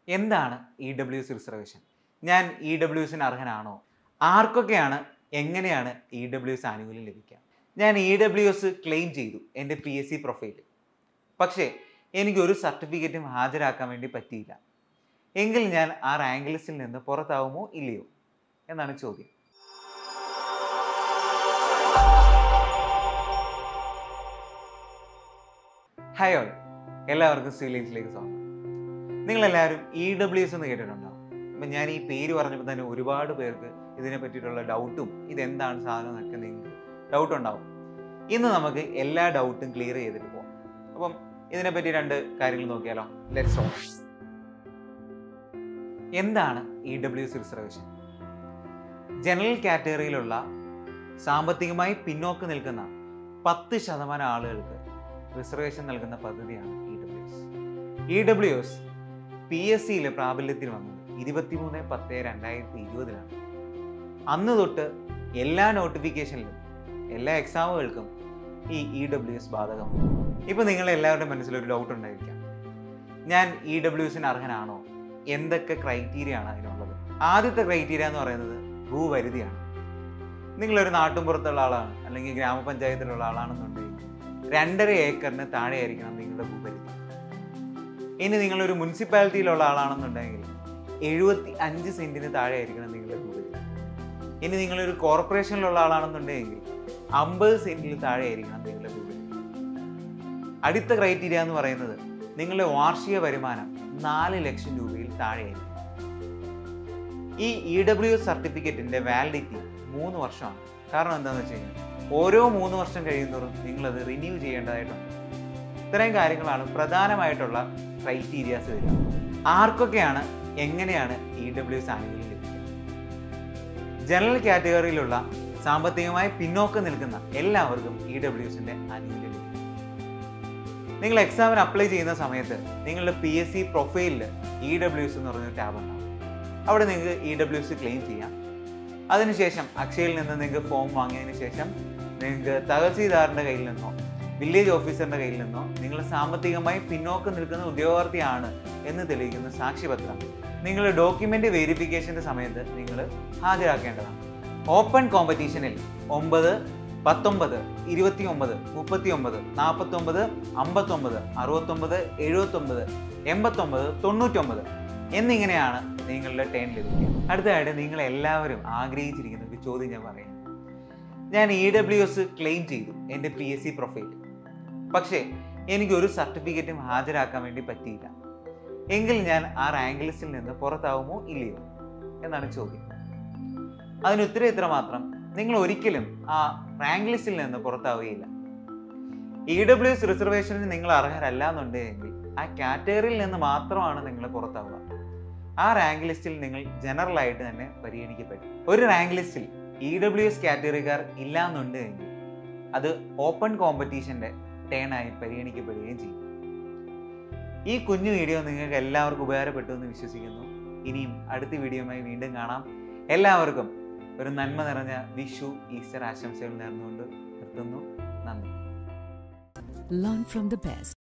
എന്താണ് E W S reservation ഞാൻ E W എസിന് അർഹനാണോ ആർക്കൊക്കെയാണ് എങ്ങനെയാണ് ഇ ഡബ്ല്യു എസ് ആനുകൂല്യം ലഭിക്കുക ഞാൻ ഇ ഡബ്ല്യു എസ് ക്ലെയിം ചെയ്തു എൻ്റെ പി എസ് സി പ്രൊഫൈലിൽ പക്ഷേ എനിക്ക് ഒരു സർട്ടിഫിക്കറ്റും ഹാജരാക്കാൻ വേണ്ടി പറ്റിയില്ല എങ്കിൽ ഞാൻ ആ റാങ്ക് ലിസ്റ്റിൽ നിന്ന് പുറത്താവുമോ ഇല്ലയോ എന്നാണ് ചോദ്യം ഹായ് ഓൾ എല്ലാവർക്കും സിവിലേജിലേക്ക് സ്വാഗതം നിങ്ങളെല്ലാവരും ഇ ഡബ്ല്യു എസ് എന്ന് കേട്ടിട്ടുണ്ടാവും അപ്പം ഞാൻ ഈ പേര് പറഞ്ഞപ്പോൾ തന്നെ ഒരുപാട് പേർക്ക് ഇതിനെ പറ്റിയിട്ടുള്ള ഡൗട്ടും ഇതെന്താണ് സാധനം എന്നൊക്കെ നിങ്ങൾക്ക് ഡൗട്ട് ഉണ്ടാവും ഇന്ന് നമുക്ക് എല്ലാ ഡൗട്ടും ക്ലിയർ ചെയ്തിട്ട് പോകാം അപ്പം ഇതിനെപ്പറ്റി രണ്ട് കാര്യങ്ങൾ നോക്കിയാലോ ലെറ്റ്സ് ഓൺ എന്താണ് E W S reservation general കാറ്റഗറിയിലുള്ള സാമ്പത്തികമായി പിന്നോക്കം നിൽക്കുന്ന പത്ത് ശതമാനം ആളുകൾക്ക് റിസർവേഷൻ നൽകുന്ന പദ്ധതിയാണ് E W S E W S P S സിയിൽ പ്രാബല്യത്തിൽ വന്നത് ഇരുപത്തിമൂന്ന് പത്ത് രണ്ടായിരത്തി ഇരുപതിലാണ് അന്ന് തൊട്ട് എല്ലാ നോട്ടിഫിക്കേഷനിലും എല്ലാ എക്സാമുകൾക്കും ഈ ഇ ഡബ്ല്യു എസ് ബാധകമാണ് ഇപ്പം നിങ്ങളെ എല്ലാവരുടെ മനസ്സിലൊരു ഡൗട്ട് ഉണ്ടായിരിക്കാം ഞാൻ ഇ ഡബ്ല്യു എസിന് അർഹനാണോ എന്തൊക്കെ ക്രൈറ്റീരിയ ആണ് അതിനുള്ളത് ആദ്യത്തെ ക്രൈറ്റീരിയ എന്ന് പറയുന്നത് ഭൂപരിധിയാണ് നിങ്ങളൊരു നാട്ടുമ്പുറത്തുള്ള ആളാണ് അല്ലെങ്കിൽ ഗ്രാമപഞ്ചായത്തിലുള്ള ആളാണെന്നുണ്ടെങ്കിൽ രണ്ടര ഏക്കറിന് താഴെയായിരിക്കണം നിങ്ങളുടെ ഭൂപരിധി ഇനി നിങ്ങളൊരു മുനിസിപ്പാലിറ്റിയിലുള്ള ആളാണെന്നുണ്ടെങ്കിൽ എഴുപത്തി അഞ്ച് സെന്റിന് താഴെയായിരിക്കണം നിങ്ങളുടെ ഭൂപരിധി ഇനി നിങ്ങളൊരു കോർപ്പറേഷനിലുള്ള ആളാണെന്നുണ്ടെങ്കിൽ അമ്പത് സെന്റിൽ താഴെയായിരിക്കണം നിങ്ങളുടെ ഭൂപരിധി അടുത്ത ക്രൈറ്റീരിയ എന്ന് പറയുന്നത് നിങ്ങളുടെ വാർഷിക വരുമാനം നാല് ലക്ഷം രൂപയിൽ താഴെയായിരിക്കും ഈ ഇ ഡബ്ല്യു എസ് സർട്ടിഫിക്കറ്റിന്റെ വാലിഡിറ്റി മൂന്ന് വർഷമാണ് കാരണം എന്താണെന്ന് വെച്ച് കഴിഞ്ഞാൽ ഓരോ മൂന്ന് വർഷം കഴിയുന്നതോറും നിങ്ങളത് റിന്യൂ ചെയ്യേണ്ടതായിട്ടുണ്ട് ഇത്രയും കാര്യങ്ങളാണ് പ്രധാനമായിട്ടുള്ള ക്രൈറ്റീരിയാസ് വരിക ആർക്കൊക്കെയാണ് എങ്ങനെയാണ് ഇ ഡബ്ല്യു എസ് ആനുകൂല്യം ലഭിക്കുക ജനറൽ കാറ്റഗറിയിലുള്ള സാമ്പത്തികമായി പിന്നോക്കം നിൽക്കുന്ന എല്ലാവർക്കും ഇ ഡബ്ല്യു എസിന്റെ ആനുകൂല്യം ലഭിക്കും നിങ്ങൾ എക്സാമിന് അപ്ലൈ ചെയ്യുന്ന സമയത്ത് നിങ്ങളുടെ പി എസ് സി പ്രൊഫൈലിൽ ഇ ഡബ്ല്യു എസ് എന്ന് പറഞ്ഞ ടാബ് ഉണ്ടാവും അവിടെ നിങ്ങൾക്ക് ഇ ഡബ്ല്യു എസ് ക്ലെയിം ചെയ്യാം അതിനുശേഷം അക്ഷയയിൽ നിന്ന് നിങ്ങൾക്ക് ഫോം വാങ്ങിയതിന് ശേഷം നിങ്ങൾക്ക് തഹസീൽദാറിൻ്റെ കയ്യിൽ നിന്നോ വില്ലേജ് ഓഫീസറിൻ്റെ കയ്യിൽ നിന്നോ നിങ്ങൾ സാമ്പത്തികമായി പിന്നോക്കം നിൽക്കുന്ന ഉദ്യോഗാർത്ഥിയാണ് എന്ന് തെളിയിക്കുന്ന സാക്ഷ്യപത്രം നിങ്ങൾ ഡോക്യുമെൻ്റ് വെരിഫിക്കേഷൻ്റെ സമയത്ത് നിങ്ങൾ ഹാജരാക്കേണ്ടതാണ് ഓപ്പൺ കോമ്പറ്റീഷനിൽ ഒമ്പത് പത്തൊമ്പത് ഇരുപത്തി ഒമ്പത് മുപ്പത്തി ഒമ്പത് നാൽപ്പത്തൊമ്പത് അമ്പത്തൊമ്പത് അറുപത്തൊമ്പത് എഴുപത്തൊമ്പത് എൺപത്തൊമ്പത് തൊണ്ണൂറ്റൊമ്പത് എന്നിങ്ങനെയാണ് നിങ്ങളുടെ ടേൺ ലഭിക്കുക അടുത്തതായിട്ട് നിങ്ങൾ എല്ലാവരും ആഗ്രഹിച്ചിരിക്കുന്ന ഒരു ചോദ്യം ഞാൻ പറയാം ഞാൻ ഇ ഡബ്ല്യു എസ് ക്ലെയിം ചെയ്തു എൻ്റെ പി എസ് സി പ്രൊഫൈൽ പക്ഷേ എനിക്ക് ഒരു സർട്ടിഫിക്കറ്റും ഹാജരാക്കാൻ വേണ്ടി പറ്റിയില്ല എങ്കിൽ ഞാൻ ആ റാങ്ക് ലിസ്റ്റിൽ നിന്ന് പുറത്താവുമോ ഇല്ലയോ എന്നാണ് ചോദ്യം അതിന് ഉത്തരം ഇത്ര മാത്രം നിങ്ങൾ ഒരിക്കലും ആ റാങ്ക് ലിസ്റ്റിൽ നിന്ന് പുറത്താവുകയില്ല ഇ ഡബ്ല്യു എസ് റിസർവേഷന് നിങ്ങൾ അർഹരല്ല എന്നുണ്ടെങ്കിൽ ആ കാറ്റഗറിയിൽ നിന്ന് മാത്രമാണ് നിങ്ങൾ പുറത്താവുക ആ റാങ്ക് ലിസ്റ്റിൽ നിങ്ങൾ ജനറൽ ആയിട്ട് തന്നെ പരിഗണിക്കപ്പെടും ഒരു റാങ്ക് ലിസ്റ്റിൽ ഇ ഡബ്ല്യു എസ് കാറ്റഗറിക്കാർ ഇല്ല എന്നുണ്ടെങ്കിൽ അത് ഓപ്പൺ കോമ്പറ്റീഷന്റെ ടേൺ ആയി പരിഗണിക്കപ്പെടുകയും ചെയ്യും ഈ കുഞ്ഞു വീഡിയോ നിങ്ങൾക്ക് എല്ലാവർക്കും ഉപകാരപ്പെട്ടു എന്ന് വിശ്വസിക്കുന്നു ഇനിയും അടുത്ത വീഡിയോയുമായി വീണ്ടും കാണാം എല്ലാവർക്കും ഒരു നന്മ നിറഞ്ഞ വിഷു ഈസ്റ്റർ ആശംസകൾ നേർന്നുകൊണ്ട് നിർത്തുന്നു നന്ദി Learn from the best.